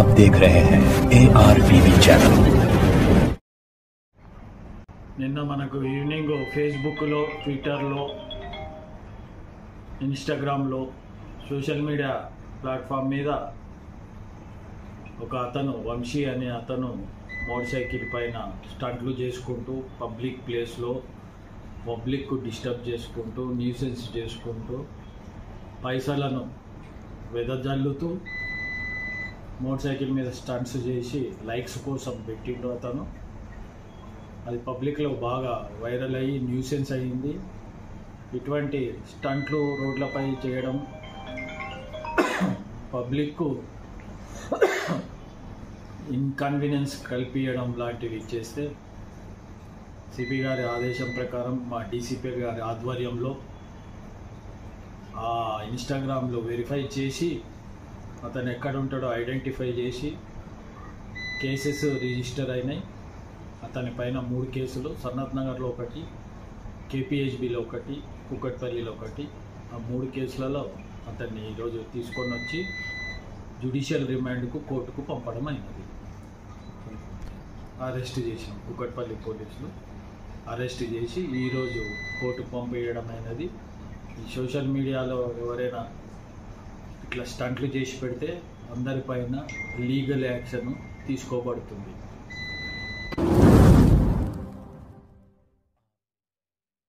आप देख रहे हैं ए आर टीवी चैनल నిన్న మనకు ఈవినింగ్ ఫేస్బుక్లో ట్విట్టర్లో ఇన్స్టాగ్రామ్లో సోషల్ మీడియా ప్లాట్ఫామ్ మీద ఒక అతను వంశీ అనే అతను మోటార్ సైకిల్ పైన స్టంట్లు చేసుకుంటూ పబ్లిక్ ప్లేస్లో పబ్లిక్ డిస్టర్బ్ చేసుకుంటూ న్యూసెన్స్ చేసుకుంటూ పైసలను వెదజల్లుతూ మోటార్ సైకిల్ మీద స్టంట్స్ చేసి లైక్స్ కోసం పెట్టిండు అతను అది పబ్లిక్లో బాగా వైరల్ అయ్యి న్యూసెన్స్ అయ్యింది ఇటువంటి స్టంట్లు రోడ్లపై చేయడం పబ్లిక్కు ఇన్కన్వీనియన్స్ కల్పించడం లాంటివి చేస్తే సిపి గారి ఆదేశం ప్రకారం మా డీసీపీ గారి ఆధ్వర్యంలో ఆ ఇన్స్టాగ్రామ్లో వెరిఫై చేసి అతను ఎక్కడ ఉంటాడో ఐడెంటిఫై చేసి కేసెస్ రిజిస్టర్ అయినాయి అతని పైన మూడు కేసులు సన్నత్ నగర్లో ఒకటి కేపీహెచ్బిలో ఒకటి కుక్కట్పల్లిలో ఒకటి ఆ మూడు కేసులలో అతన్ని ఈరోజు తీసుకొని వచ్చి జ్యుడిషియల్ రిమాండ్కు కోర్టుకు పంపడం అయినది అరెస్ట్ చేసాం కుక్కట్పల్లి పోలీసులు అరెస్ట్ చేసి ఈరోజు కోర్టుకు పంపేయడం అయినది ఈ సోషల్ మీడియాలో ఎవరైనా ఇట్లా స్టంట్లు చేసి పెడితే అందరిపైన లీగల్ యాక్షన్ తీసుకోబడుతుంది